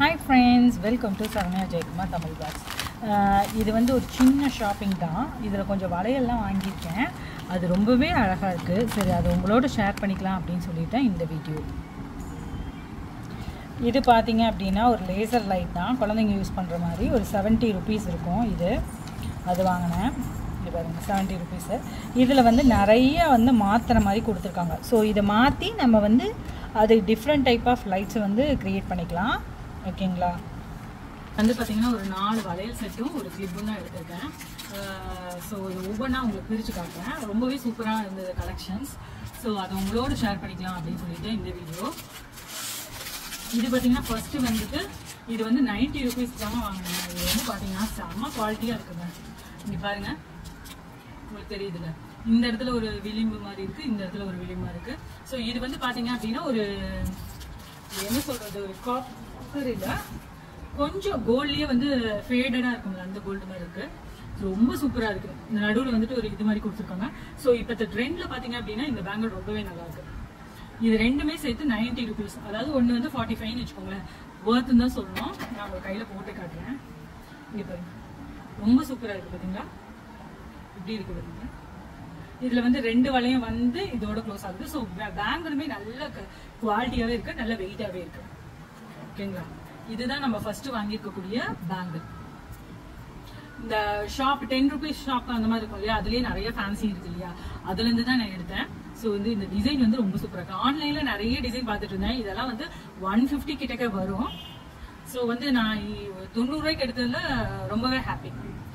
Hi friends welcome to Saranya Jayakumar Tamil box இது வந்து ஒரு சின்ன ஷாப்பிங் தான் இதில் கொஞ்சம் வளையல்லாம் வாங்கியிருக்கேன் அது ரொம்பவே அழகாக இருக்குது சரி அது உங்களோட ஷேர் பண்ணிக்கலாம் அப்படின்னு சொல்லிட்டேன் இந்த வீடியோ இது பார்த்தீங்க அப்படின்னா ஒரு லேசர் லைட் தான் குழந்தைங்க யூஸ் பண்ணுற மாதிரி ஒரு செவன்ட்டி ருபீஸ் இருக்கும் இது அது வாங்கினேன் இது பாருங்கள் செவன்ட்டி ருபீஸு இதில் வந்து நிறைய வந்து மாற்றுற மாதிரி கொடுத்துருக்காங்க ஸோ இதை மாற்றி நம்ம வந்து அது டிஃப்ரெண்ட் டைப் ஆஃப் லைட்ஸை வந்து க்ரியேட் பண்ணிக்கலாம் ஓகேங்களா வந்து பார்த்தீங்கன்னா ஒரு நாலு வளையல் செட்டும் ஒரு கிளிப்பும் தான் எடுத்திருக்கேன் ஸோ இது ஒவ்வொன்றா உங்களுக்கு பிரித்து காட்டுறேன் ரொம்பவே சூப்பராக இருந்தது கலெக்ஷன்ஸ் ஸோ அதை உங்களோட ஷேர் பண்ணிக்கலாம் அப்படின்னு சொல்லிட்டு இந்த வீடியோ இது பார்த்தீங்கன்னா ஃபர்ஸ்ட் வந்துட்டு இது வந்து நைன்டி ருபீஸ் தான் வாங்கினேன் இது வந்து பார்த்தீங்கன்னா செம்ம குவாலிட்டியாக இருக்குங்க இங்கே பாருங்க உங்களுக்கு தெரியுதுல இந்த இடத்துல ஒரு விளிம்பு மாதிரி இருக்கு இந்த இடத்துல ஒரு விளிம்பு இருக்கு ஸோ இது வந்து பார்த்தீங்க அப்படின்னா ஒரு இது என்ன சொல்றது ஒரு காப்பர் இல்லை கொஞ்சம் கோல்ட்லயே வந்து ஃபேடடாக இருக்கும்ல அந்த கோல்டு மாதிரி இருக்கு ரொம்ப சூப்பரா இருக்கு இந்த நடுவில் வந்துட்டு ஒரு இது மாதிரி கொடுத்துருக்காங்க ஸோ இப்போ இந்த ட்ரெண்ட்ல பார்த்தீங்க அப்படின்னா இந்த பேங்கிள் ரொம்பவே நல்லா இருக்கு இது ரெண்டுமே சேர்த்து நைன்டி ருபீஸ் அதாவது ஒன்று வந்து ஃபார்ட்டி ஃபைவ்னு வச்சுக்கோங்களேன் ஒர்த்துன்னு தான் சொல்லணும் நான் உங்க கையில் போட்டு காட்டுறேன் இங்கே பாருங்க ரொம்ப சூப்பராக இருக்குது பார்த்தீங்களா இப்படி இருக்கு பாருங்க இதில் வந்து ரெண்டு வளையம் வந்து இதோட க்ளோஸ் ஆகுது ஸோ பேங்கிளுமே நல்ல குவாலிட்டியாகவே இருக்கு நல்ல வெயிட்டாகவே இருக்கு ஓகேங்களா இதுதான் நம்ம ஃபர்ஸ்ட் வாங்கியிருக்கக்கூடிய பேங்கிள் இந்த ஷாப் டென் ருபீஸ் ஷாப் அந்த மாதிரி இருக்கும் இல்லையா அதுலயே நிறைய ஃபேன்சி இருக்கு இல்லையா அதுல இருந்து தான் நான் எடுத்தேன் ஸோ வந்து இந்த டிசைன் வந்து ரொம்ப சூப்பரா இருக்கு ஆன்லைன்ல நிறைய டிசைன் பார்த்துட்டு இருந்தேன் இதெல்லாம் வந்து ஒன் ஃபிஃப்டி கிட்டக்க வரும் ஸோ வந்து நான் இ- தொண்ணூறு ரூபாய்க்கு எடுத்ததுல ரொம்பவே ஹாப்பி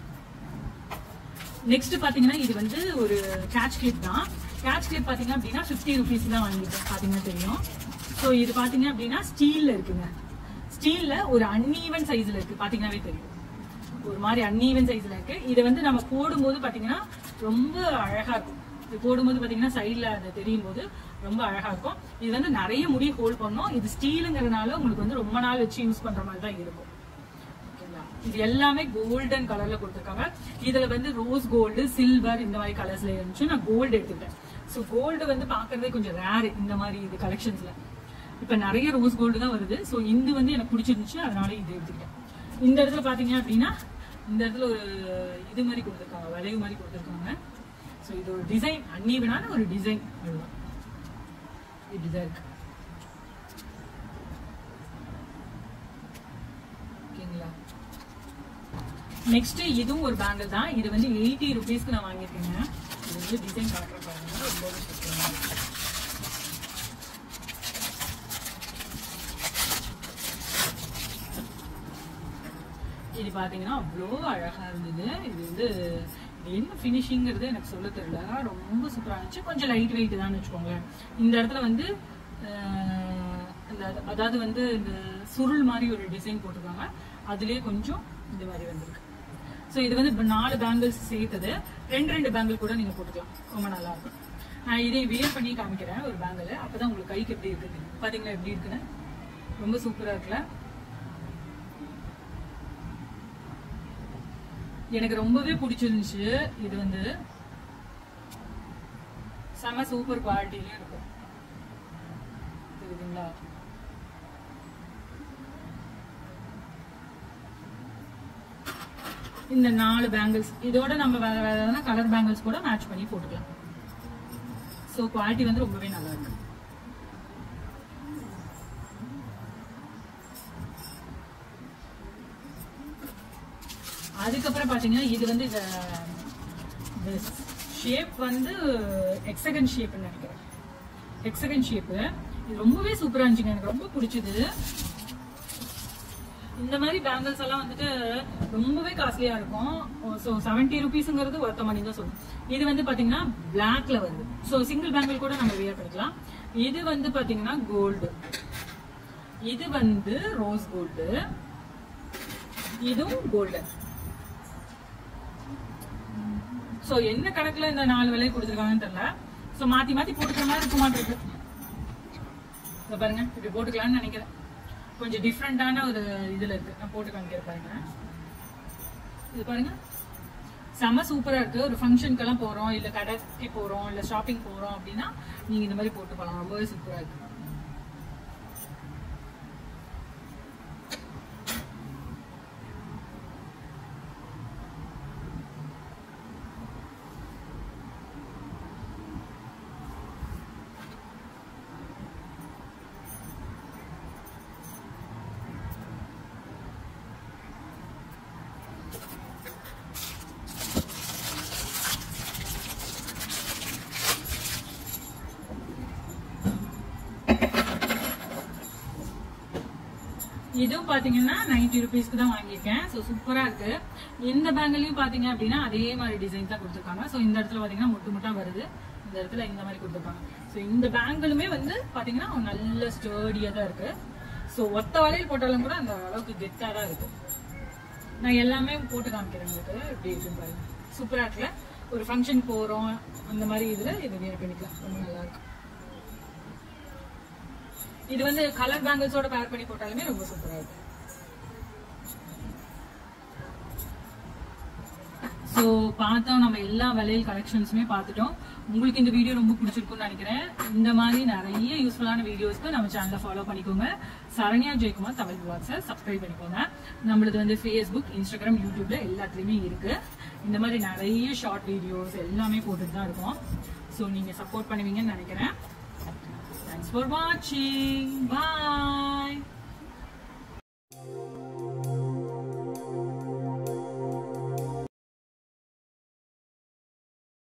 நெக்ஸ்ட் பாத்தீங்கன்னா இது வந்து ஒரு கேட்ச் கிளிப் தான் கேட்ச் கிளிப் பாத்தீங்க அப்படின்னா ஃபிஃப்டி ருபீஸ் தான் வாங்கிட்டேன் பாத்தீங்கன்னா தெரியும் ஸோ இது பாத்தீங்க அப்படின்னா ஸ்டீல்ல இருக்குங்க ஸ்டீல்ல ஒரு அன்ஈவன் சைஸ்ல இருக்கு பாத்தீங்கன்னாவே தெரியும் ஒரு மாதிரி அன்ஈவன் சைஸ்ல இருக்கு இதை வந்து நம்ம போடும்போது பாத்தீங்கன்னா ரொம்ப அழகா இருக்கும் இது போடும்போது பாத்தீங்கன்னா சைட்ல அது தெரியும் போது ரொம்ப அழகா இருக்கும் இது வந்து நிறைய முடி ஹோல்ட் பண்ணும் இது ஸ்டீலுங்கிறதுனால உங்களுக்கு வந்து ரொம்ப நாள் வச்சு யூஸ் பண்ற மாதிரி தான் இருக்கும் ஓகேங்களா? இது எல்லாமே கோல்டன் கலர்ல கொடுத்துருக்காங்க இதுல வந்து ரோஸ் கோல்டு சில்வர் இந்த மாதிரி கலர்ஸ்ல இருந்துச்சு நான் கோல்டு எடுத்துக்கிட்டேன் ஸோ கோல்டு வந்து பாக்குறதே கொஞ்சம் ரேர் இந்த மாதிரி இது கலெக்ஷன்ஸ்ல இப்ப நிறைய ரோஸ் கோல்டு தான் வருது ஸோ இது வந்து எனக்கு பிடிச்சிருந்துச்சு அதனால இது எடுத்துக்கிட்டேன் இந்த இடத்துல பாத்தீங்க அப்படின்னா இந்த இடத்துல ஒரு இது மாதிரி கொடுத்துருக்காங்க வளைவு மாதிரி கொடுத்துருக்காங்க ஸோ இது ஒரு டிசைன் அன்னீவனான ஒரு டிசைன் அவ்வளவுதான் இப்படிதான் இருக்கு ஓகேங்களா நெக்ஸ்ட் இதுவும் ஒரு பேங்கிள் தான் இது வந்து எயிட்டி ருபீஸ்க்கு நான் வாங்கியிருக்கேங்க இது வந்து டிசைன் காட்டுற பாருங்க ரொம்பவே சூப்பரா இருக்கு. இது பாத்தீங்கன்னா அவ்வளோ அழகா இருந்தது இது வந்து இது என்ன ஃபினிஷிங்கிறது எனக்கு சொல்ல தெரியல ரொம்ப சூப்பரா இருந்துச்சு கொஞ்சம் லைட் வெயிட் தான் வச்சுக்கோங்களேன் இந்த இடத்துல வந்து அஹ், இந்த அதாவது வந்து இந்த சுருள் மாதிரி ஒரு டிசைன் போட்டிருக்காங்க அதுலயே கொஞ்சம் இந்த மாதிரி வந்திருக்கு ஸோ இது வந்து இப்ப நாலு பேங்கிள்ஸ் சேர்த்தது ரெண்டு ரெண்டு பேங்கிள் கூட நீங்க போட்டுக்கலாம் ரொம்ப நல்லா இருக்கும் நான் இதை வியர் பண்ணி காமிக்கிறேன் ஒரு பேங்கிள் அப்பதான் உங்களுக்கு கைக்கு எப்படி இருக்குது பாத்தீங்களா எப்படி இருக்குன்னு ரொம்ப சூப்பரா இருக்குல்ல எனக்கு ரொம்பவே பிடிச்சிருந்துச்சு இது வந்து செம சூப்பர் குவாலிட்டிலயும் இருக்கும் தெரியுதுங்களா இந்த நாலு பேங்கிள்ஸ் இதோட நம்ம வேற வேற எதனா கலர் பேங்கிள்ஸ் கூட மேட்ச் பண்ணி போட்டுக்கலாம் ஸோ குவாலிட்டி வந்து ரொம்பவே நல்லா இருக்கு அதுக்கப்புறம் பாத்தீங்கன்னா இது வந்து இந்த ஷேப் வந்து எக்ஸகன் ஷேப்னு நினைக்கிறேன் எக்ஸகன் ஷேப்பு இது ரொம்பவே சூப்பரா இருந்துச்சுங்க எனக்கு ரொம்ப பிடிச்சது இந்த மாதிரி பேங்கிள்ஸ் எல்லாம் வந்துட்டு ரொம்பவே காஸ்ட்லியா இருக்கும் ஸோ செவன்டி ருபீஸுங்கிறது ஒருத்த மணி தான் சொல்லும் இது வந்து பாத்தீங்கன்னா பிளாக்ல வருது ஸோ சிங்கிள் பேங்கிள் கூட நம்ம வியர் பண்ணிக்கலாம் இது வந்து பாத்தீங்கன்னா கோல்டு இது வந்து ரோஸ் கோல்டு இதுவும் கோல்டன் சோ என்ன கணக்குல இந்த நாலு விலை கொடுத்துருக்காங்கன்னு தெரியல சோ மாத்தி மாத்தி போட்டுக்கிற மாதிரி இருக்க மாட்டிருக்கு இத பாருங்க இப்படி போட்டுக்கலாம்னு நினைக்கிறேன் கொஞ்சம் டிஃப்ரெண்டான ஒரு இதுல இருக்கு நான் போட்டு காமிக்கிறேன் பாருங்க இது பாருங்க செம சூப்பரா இருக்கு ஒரு ஃபங்க்ஷனுக்கெல்லாம் போறோம் இல்ல கடைக்கு போறோம் இல்ல ஷாப்பிங் போறோம் அப்படின்னா நீங்க இந்த மாதிரி போட்டு போகலாம் ரொம்பவே சூப்பரா இருக்கு இதுவும் பாத்தீங்கன்னா நைன்டி ருபீஸ்க்கு தான் வாங்கியிருக்கேன் ஸோ சூப்பரா இருக்கு இந்த பேங்கிலையும் பாத்தீங்க அப்படின்னா அதே மாதிரி டிசைன் தான் கொடுத்துருக்காங்க ஸோ இந்த இடத்துல பாத்தீங்கன்னா முட்டு முட்டா வருது இந்த இடத்துல இந்த மாதிரி கொடுத்துருக்காங்க ஸோ இந்த பேங்கிளுமே வந்து பாத்தீங்கன்னா நல்ல ஸ்டர்டியா தான் இருக்கு ஸோ ஒத்த வளையல் போட்டாலும் கூட அந்த அளவுக்கு கெத்தா தான் இருக்கு நான் எல்லாமே போட்டு காமிக்கிறேன் உங்களுக்கு எப்படி இருக்குன்னு பாருங்க சூப்பரா இருக்குல்ல ஒரு ஃபங்க்ஷன் போறோம் அந்த மாதிரி இதுல இது வேர் பண்ணிக்கலாம் ரொம்ப நல்லா இருக்கு இது வந்து கலர் பேங்கிள்ஸோட பேர் பண்ணி போட்டாலுமே ரொம்ப சூப்பரா இருக்கு ஸோ பார்த்தோம் நம்ம எல்லா வளையல் கலெக்ஷன்ஸுமே பார்த்துட்டோம் உங்களுக்கு இந்த வீடியோ ரொம்ப பிடிச்சிருக்கும்னு நினைக்கிறேன் இந்த மாதிரி நிறைய யூஸ்ஃபுல்லான வீடியோஸ்க்கு நம்ம சேனலை ஃபாலோ பண்ணிக்கோங்க சரண்யா ஜெயக்குமார் தமிழ் பிளாக்ஸை சப்ஸ்கிரைப் பண்ணிக்கோங்க நம்மளது வந்து ஃபேஸ்புக் இன்ஸ்டாகிராம் யூடியூப்ல எல்லாத்துலேயுமே இருக்கு இந்த மாதிரி நிறைய ஷார்ட் வீடியோஸ் எல்லாமே போட்டுட்டு தான் இருக்கோம் ஸோ நீங்க சப்போர்ட் பண்ணுவீங்கன்னு நினைக்கிறேன் தேங்க்ஸ் ஃபார் வாட்சிங் பாய்